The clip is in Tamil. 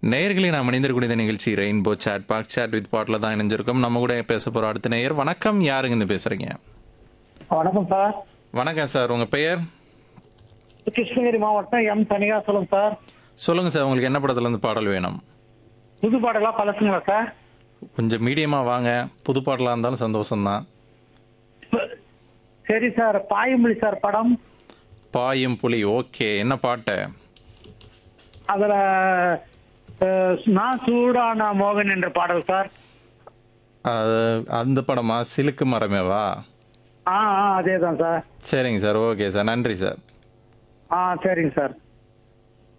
நேயர்களே நாம் இணைந்திருக்கூடிய இந்த நிகழ்ச்சி rainbow chat back chat with பாட்டில் தான் இணைஞ்சிருக்கோம் நம்ம கூட பேச போகிற அடுத்த நேயர் வணக்கம் யாருங்க இருந்து பேசுகிறீங்க வணக்கம் சார் வணக்கம் சார் உங்கள் பெயர் கிருஷ்ணகிரி மாவட்டம் எம் தனிகாசலம் சார் சொல்லுங்கள் சார் உங்களுக்கு என்ன படத்துலேருந்து பாடல் வேணும் புது பாடலாம் பழசுங்களா சார் கொஞ்சம் மீடியமாக வாங்க புது பாடலாக இருந்தாலும் சந்தோஷம்தான் சரி சார் பாயமொழி சார் படம் பாயும் புலி ஓகே என்ன பாட்டு அதுல அஹ், நான் சூடான மோகன் என்ற பாடல் சார் அது அந்த படமா சிலுக்கு மரமேவா ஆ ஆ அதே தான் சார் சரிங்க சார் ஓகே சார் நன்றி சார் ஆ சரிங்க சார்